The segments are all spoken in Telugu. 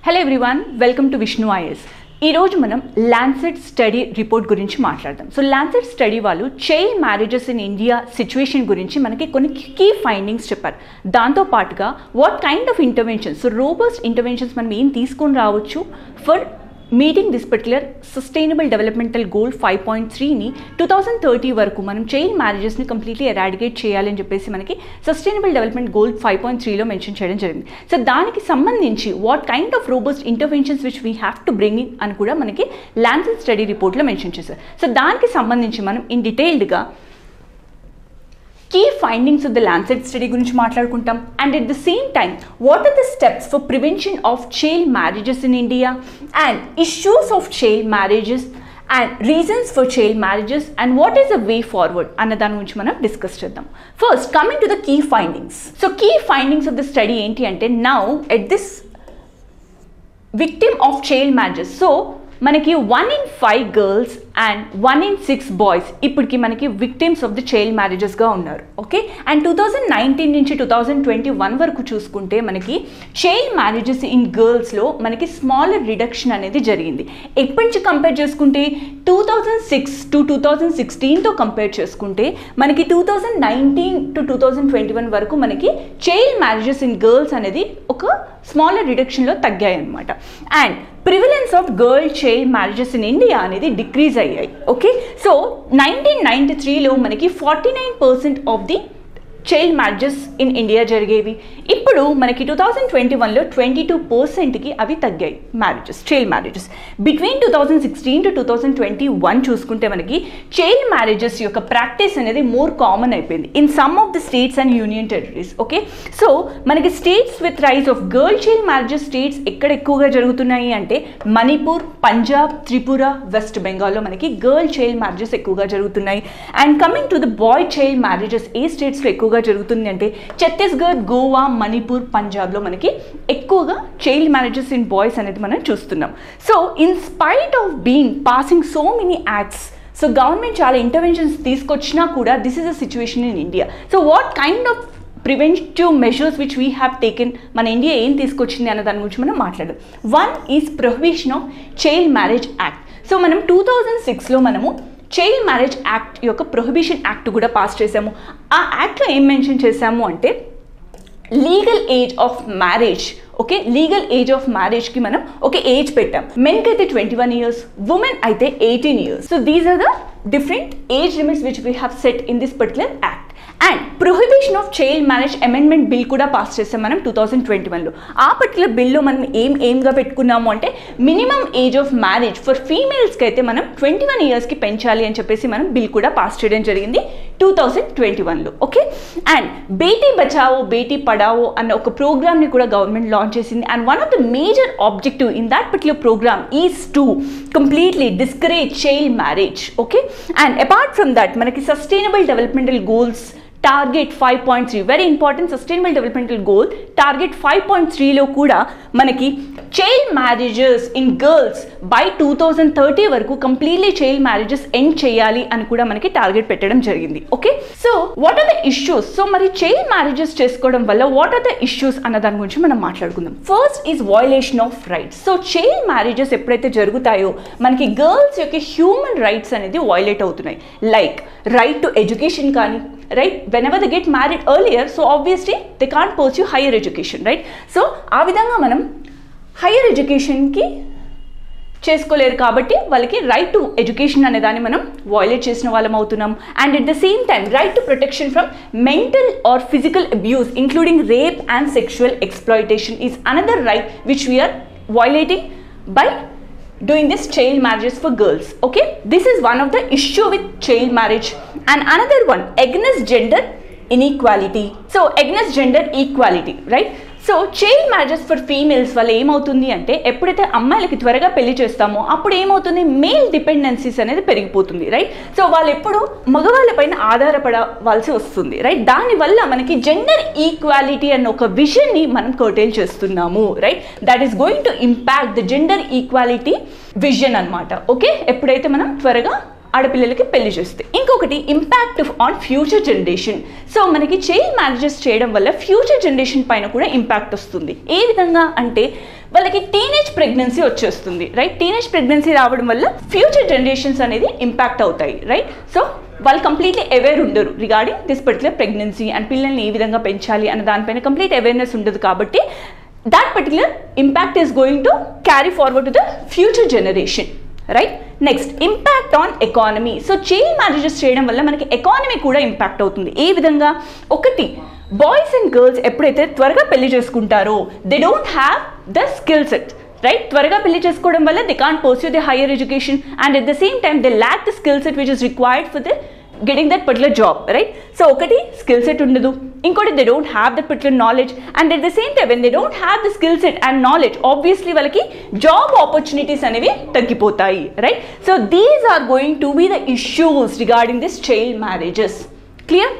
hello everyone welcome to Vishnu IAS ఈరోజు మనం ల్యాన్సెట్ స్టడీ రిపోర్ట్ గురించి మాట్లాడదాం సో ల్యాన్సెట్ స్టడీ వాళ్ళు child marriages in India situation గురించి మనకి కొన్ని కీ ఫైండింగ్స్ చెప్పారు దాంతో పాటుగా what kind of interventions so robust interventions మనం ఏం తీసుకొని రావచ్చు for meeting this particular sustainable developmental goal five point త్రీని టూ థౌసండ్ థర్టీ వరకు మనం చైల్డ్ మ్యారేజెస్ని కంప్లీట్లీ ఎరాడికేట్ చేయాలని చెప్పేసి మనకి sustainable development goal five point త్రీలో మెన్షన్ చేయడం జరిగింది సో దానికి సంబంధించి what kind of robust interventions which we have to bring in అని కూడా మనకి ల్యాన్సెల్ స్టడీ రిపోర్ట్లో మెన్షన్ చేశారు సో దానికి సంబంధించి మనం ఇన్ డీటెయిల్డ్గా key findings of the Lancet study గురించి మాట్లాడుకుంటాం and at the same time what are the steps for prevention of child marriages in India and issues of child marriages and reasons for child marriages and what is the way forward అన్న దాని గురించి మనం డిస్కస్ చేద్దాం first coming to the key findings so key findings of the study ఏంటి అంటే now at this victim of child marriages so మనకి one in five girls and one in six boys ఇప్పటికి మనకి విక్టిమ్స్ ఆఫ్ ది చైల్డ్ మ్యారేజెస్గా ఉన్నారు okay and two thousand nineteen నుంచి టూ థౌజండ్ ట్వంటీ వన్ వరకు చూసుకుంటే మనకి చైల్డ్ మ్యారేజెస్ ఇన్ గర్ల్స్లో మనకి స్మాలర్ రిడక్షన్ అనేది జరిగింది ఎప్పటి నుంచి కంపేర్ చేసుకుంటే two thousand six to two thousand సిక్స్టీన్తో కంపేర్ చేసుకుంటే మనకి two thousand nineteen to two thousand twenty one వరకు మనకి చైల్డ్ మ్యారేజెస్ ఇన్ గర్ల్స్ అనేది ఒక స్మాలర్ రిడక్షన్లో తగ్గాయి అనమాట and prevalence of girl child marriages in India అనేది డిక్రీజ్ అయ్యాయి ఓకే సో నైన్టీన్ నైన్టీ త్రీలో మనకి forty nine percent of the child marriages in India జరిగేవి ఇప్పుడు మనకి టూ థౌజండ్ ట్వంటీ వన్లో ట్వంటీ టూ పర్సెంట్కి అవి తగ్గాయి marriages child marriages between two thousand sixteen to two thousand twenty one చూసుకుంటే మనకి చైల్డ్ మ్యారేజెస్ యొక్క ప్రాక్టీస్ అనేది మోర్ కామన్ అయిపోయింది in some of the states and union territories okay so మనకి states with rise of girl child marriages states ఎక్కడ ఎక్కువగా జరుగుతున్నాయి అంటే మణిపూర్ పంజాబ్ త్రిపుర వెస్ట్ బెంగాల్లో మనకి గర్ల్ చైల్డ్ మ్యారేజెస్ ఎక్కువగా జరుగుతున్నాయి and coming to the boy child marriages ఏ స్టేట్స్లో ఎక్కువ ఎక్కువగా జరుగుతుంది అంటే ఛత్తీస్గఢ్ గోవా మణిపూర్ పంజాబ్లో మనకి ఎక్కువగా చైల్డ్ మ్యారేజెస్ ఇన్ బాయ్స్ అనేది మనం చూస్తున్నాం so in spite of being passing so many acts so government చాలా ఇంటర్వెన్షన్స్ తీసుకొచ్చినా కూడా this is a situation in India so what kind of preventive measures which we have taken మన ఇండియా ఏం తీసుకొచ్చింది అన్న దాని గురించి మనం మాట్లాడదాం one is prohibition of child marriage act so మనం టూ థౌజండ్ సిక్స్లో మనము చైల్డ్ మ్యారేజ్ యాక్ట్ యొక్క ప్రొహిబిషన్ యాక్ట్ కూడా పాస్ చేసాము ఆ యాక్ట్లో ఏం మెన్షన్ చేసాము అంటే legal age of marriage okay legal age of మ్యారేజ్కి మనం ఒక ఏజ్ పెట్టాం మెన్కి అయితే ట్వంటీ వన్ ఇయర్స్ ఉమెన్ అయితే eighteen years so these are the different age limits which we have set in this particular act and prohibition of child marriage amendment bill కూడా పాస్ చేసాం మనం టూ థౌసండ్ ట్వంటీ వన్లో ఆ పర్టికులర్ బిల్లో మనం ఏం ఏమ్గా పెట్టుకున్నాము అంటే minimum age of marriage for ఫీమేల్స్కి అయితే మనం ట్వంటీ వన్ ఇయర్స్కి పెంచాలి అని చెప్పేసి మనం బిల్ కూడా పాస్ చేయడం జరిగింది టూ థౌసండ్ ట్వంటీ వన్లో ఓకే అండ్ బేటీ బచావో బేటీ పడావో అన్న ఒక ప్రోగ్రామ్ని కూడా గవర్నమెంట్ లాంచ్ చేసింది and one of the major objective in that particular programme is to completely discourage child marriage okay and apart from that మనకి sustainable developmental goals target five point three very important sustainable developmental goal target five point త్రీలో కూడా మనకి child marriages in girls by two thousand thirty వరకు కంప్లీట్లీ చైల్డ్ మ్యారేజెస్ ఎండ్ చేయాలి అని కూడా మనకి టార్గెట్ పెట్టడం జరిగింది okay so what are the issues so మరి చైల్డ్ మ్యారేజెస్ చేసుకోవడం వల్ల వాట్ ఆర్ ద ఇష్యూస్ అన్న దాని గురించి మనం మాట్లాడుకుందాం first is violation of rights so child marriages ఎప్పుడైతే జరుగుతాయో మనకి గర్ల్స్ యొక్క హ్యూమన్ రైట్స్ అనేది వయలేట్ అవుతున్నాయి లైక్ రైట్ టు ఎడ్యుకేషన్ కానీ right whenever the get married earlier so obviously they can't pursue higher education right so ఆ విధంగా మనం హైయర్ ఎడ్యుకేషన్కి చేసుకోలేరు కాబట్టి వాళ్ళకి రైట్ టు ఎడ్యుకేషన్ అనే దాన్ని మనం వాయిలేట్ చేసిన వాళ్ళం అవుతున్నాం and at the same time right to protection from mental or physical abuse including rape and sexual exploitation is another right which we're violating by doing this child marriages for girls okay this is one of the issue with child marriage and another one against gender inequality so against gender equality right so child marriages for females వల్ల ఏమవుతుంది అంటే ఎప్పుడైతే అమ్మాయిలకి త్వరగా పెళ్లి చేస్తామో అప్పుడు ఏమవుతుంది మేల్ డిపెండెన్సీస్ అనేది పెరిగిపోతుంది రైట్ సో వాళ్ళు ఎప్పుడు మగవాళ్ళపైన ఆధారపడవలసి వస్తుంది రైట్ దానివల్ల మనకి జెండర్ ఈక్వాలిటీ అన్న ఒక విజన్ని మనం కర్టైల్ చేస్తున్నాము right that is going to impact the gender equality vision అనమాట ఓకే ఎప్పుడైతే మనం త్వరగా ఆడపిల్లలకి పెళ్లి చేస్తే ఇంకొకటి impact on future generation so మనకి చైల్డ్ మ్యారేజెస్ చేయడం వల్ల ఫ్యూచర్ జనరేషన్ పైన కూడా ఇంపాక్ట్ వస్తుంది ఏ విధంగా అంటే వాళ్ళకి టీనేజ్ ప్రెగ్నెన్సీ వచ్చేస్తుంది రైట్ టీనేజ్ ప్రెగ్నెన్సీ రావడం వల్ల ఫ్యూచర్ జనరేషన్స్ అనేది ఇంపాక్ట్ అవుతాయి రైట్ సో వాళ్ళు కంప్లీట్లీ అవేర్ ఉండరు regarding this particular pregnancy and పిల్లల్ని ఏ విధంగా పెంచాలి అన్న దానిపైన కంప్లీట్ అవేర్నెస్ ఉండదు కాబట్టి that particular impact is going to carry forward to the future generation right next impact on economy so child marriages చేయడం వల్ల మనకి ఎకానమీ కూడా ఇంపాక్ట్ అవుతుంది ఏ విధంగా ఒకటి బాయ్స్ అండ్ గర్ల్స్ ఎప్పుడైతే త్వరగా పెళ్లి చేసుకుంటారో they don't have the skill set right త్వరగా పెళ్లి చేసుకోవడం వల్ల they can't pursue the higher education and at the same time they lack the skill set which is required for the getting that particular job right so ఒకటి స్కిల్ సెట్ ఉండదు ఇంకోటి they don't have that particular knowledge and at the same time when they don't have the skill set and knowledge obviously వాళ్ళకి జాబ్ ఆపర్చునిటీస్ అనేవి తగ్గిపోతాయి right so these are going to be the issues regarding this child marriages clear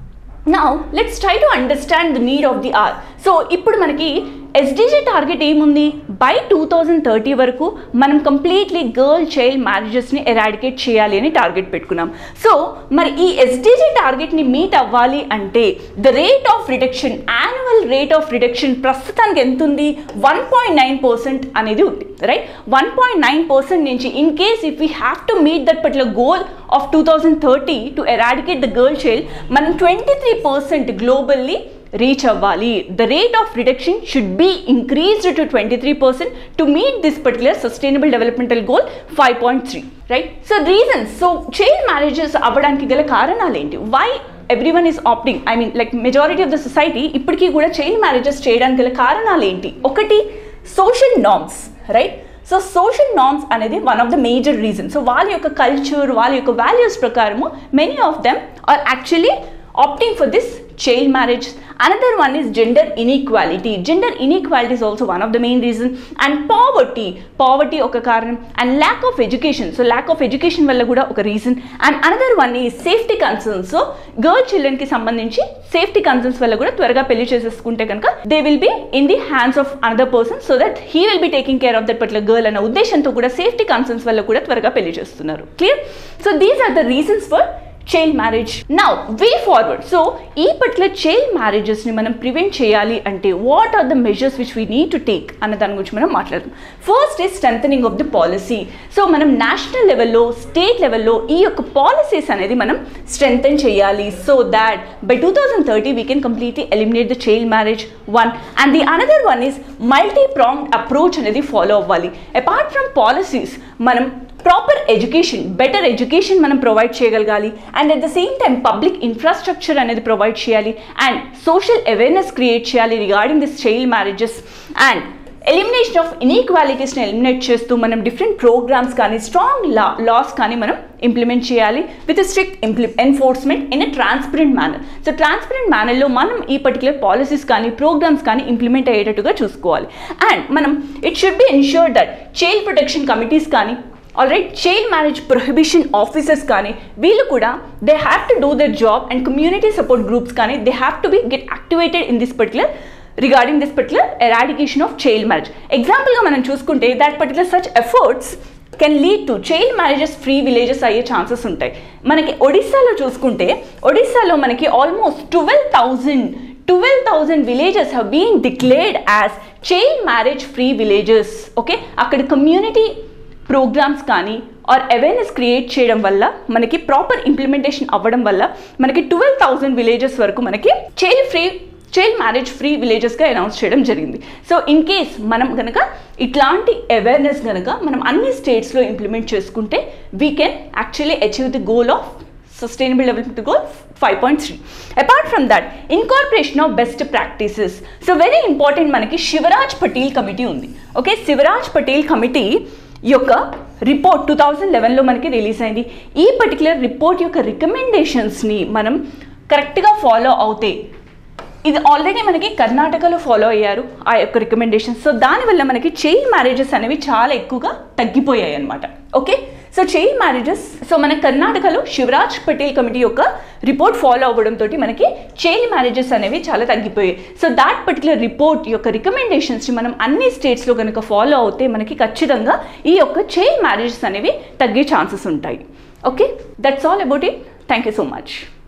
now let's try to understand the need of the are so ఇప్పుడు మనకి ఎస్డిజి టార్గెట్ ఏముంది బై టూ థౌజండ్ థర్టీ వరకు మనం కంప్లీట్లీ గర్ల్ చైల్డ్ మ్యారేజెస్ని ఎరాడికేట్ చేయాలి అని టార్గెట్ పెట్టుకున్నాం సో మరి ఈ ఎస్డిజి టార్గెట్ని మీట్ అవ్వాలి అంటే the rate of reduction annual rate of reduction ప్రస్తుతానికి ఎంత ఉంది వన్ పాయింట్ నైన్ పర్సెంట్ అనేది ఉంది right one point nine percent నుంచి in case if we have to meet that particular goal of two thousand thirty to eradicate the girl child మనం twenty three percent globally reach అవ్వాలి the rate of reduction should be increased to twenty three percent to meet this particular sustainable developmental goal five point three right so reasons so child marriages అవ్వడానికి గల కారణాలు ఏంటి why every one is opting I mean like majority of the society ఇప్పటికీ కూడా చైల్డ్ మ్యారేజెస్ చేయడానికి గల కారణాలు ఏంటి ఒకటి social norms right so social norms అనేది one of the major reason so వాళ్ళ యొక్క కల్చర్ వాళ్ళ యొక్క వాల్యూస్ ప్రకారము many of them are actually opting for this child marriage another one is gender inequality gender inequality is also one of the main reason and poverty poverty ఒక కారణం and lack of education so lack of education వల్ల కూడా ఒక రీజన్ అండ్ అనదర్ వన్ ఈ సేఫ్టీ కన్సర్న్స్ సో గర్ల్ చిల్డ్రన్కి సంబంధించి సేఫ్టీ కన్సర్న్స్ వల్ల కూడా త్వరగా పెళ్లి చేసేసుకుంటే కనుక they will be in the hands of another person so that he will be taking care of that particular girl అన్న ఉద్దేశంతో కూడా సేఫ్టీ కన్సర్న్స్ వల్ల కూడా త్వరగా పెళ్లి చేస్తున్నారు clear so these are the reasons for child marriage now way forward so ఈ పర్టికులర్ చైల్డ్ మ్యారేజెస్ని మనం ప్రివెంట్ చేయాలి అంటే what are the measures which we need to take అన్న దాని గురించి మనం మాట్లాడదాం first is strengthening of the policy so మనం నేషనల్ లెవెల్లో స్టేట్ లెవెల్లో ఈ యొక్క పాలసీస్ అనేది మనం స్ట్రెంథన్ చేయాలి so that by two thousand thirty we can completely eliminate the child marriage one and the another one is multi prong approach అనేది ఫాలో అవ్వాలి అపార్ట్ ఫ్రమ్ పాలసీస్ మనం ప్రాపర్ ఎడ్యుకేషన్ బెటర్ ఎడ్యుకేషన్ మనం ప్రొవైడ్ చేయగలగాలి and at the same time public infrastructure అనేది ప్రొవైడ్ చేయాలి అండ్ సోషల్ అవేర్నెస్ క్రియేట్ చేయాలి regarding this child marriages and elimination of ఇన్ఈక్వాలిటీస్ని ఎలిమినేట్ చేస్తూ మనం డిఫరెంట్ ప్రోగ్రామ్స్ కానీ స్ట్రాంగ్ లా లాస్ కానీ మనం ఇంప్లిమెంట్ చేయాలి విత్ స్ట్రిక్ట్ ఇంప్లి enforcement in a transparent manner so transparent మేనర్లో మనం ఈ పర్టికులర్ పాలసీస్ కానీ ప్రోగ్రామ్స్ కానీ ఇంప్లిమెంట్ అయ్యేటట్టుగా చూసుకోవాలి అండ్ మనం it should be ensure that child protection committees కానీ alright child marriage prohibition officers కానీ వీళ్ళు కూడా they have to do their job and community support groups కానీ they have to be get activated in this particular regarding this particular eradication of child marriage ఎగ్జాంపుల్గా మనం చూసుకుంటే that particular such efforts can lead to child marriages free villages అయ్యే ఛాన్సెస్ ఉంటాయి మనకి ఒడిస్సాలో చూసుకుంటే ఒడిస్సాలో మనకి almost twelve thousand twelve thousand villages have been declared as child marriage free villages okay అక్కడ కమ్యూనిటీ ప్రోగ్రామ్స్ కానీ ఆర్ అవేర్నెస్ క్రియేట్ చేయడం వల్ల మనకి ప్రాపర్ ఇంప్లిమెంటేషన్ అవ్వడం వల్ల మనకి ట్వెల్వ్ థౌజండ్ విలేజెస్ వరకు మనకి child free child marriage free విలేజెస్గా అనౌన్స్ చేయడం జరిగింది సో ఇన్ కేస్ మనం కనుక ఇట్లాంటి అవేర్నెస్ కనుక మనం అన్ని స్టేట్స్లో ఇంప్లిమెంట్ చేసుకుంటే we can actually achieve the goal of sustainable development goal five point three apart from that incorporation of best practices so very important మనకి శివరాజ్ పటేల్ కమిటీ ఉంది ఓకే శివరాజ్ పటేల్ కమిటీ యొక్క రిపోర్ట్ టూ థౌజండ్ లెవెన్లో మనకి రిలీజ్ అయింది ఈ పర్టికులర్ రిపోర్ట్ యొక్క రికమెండేషన్స్ని మనం కరెక్ట్గా ఫాలో అవుతే ఇది ఆల్రెడీ మనకి కర్ణాటకలో ఫాలో అయ్యారు ఆ యొక్క రికమెండేషన్స్ సో దానివల్ల మనకి చైల్డ్ మ్యారేజెస్ అనేవి చాలా ఎక్కువగా తగ్గిపోయాయి అనమాట okay so child marriages so మన కర్ణాటకలో శివరాజ్ పటేల్ కమిటీ యొక్క రిపోర్ట్ ఫాలో అవ్వడంతో మనకి చైల్డ్ మ్యారేజెస్ అనేవి చాలా తగ్గిపోయాయి సో దాట్ పర్టికులర్ రిపోర్ట్ యొక్క రికమెండేషన్స్ని మనం అన్ని స్టేట్స్లో కనుక ఫాలో అవుతే మనకి ఖచ్చితంగా ఈ యొక్క చైల్డ్ మ్యారేజెస్ అనేవి తగ్గే ఛాన్సెస్ ఉంటాయి okay that's all about it thank you so much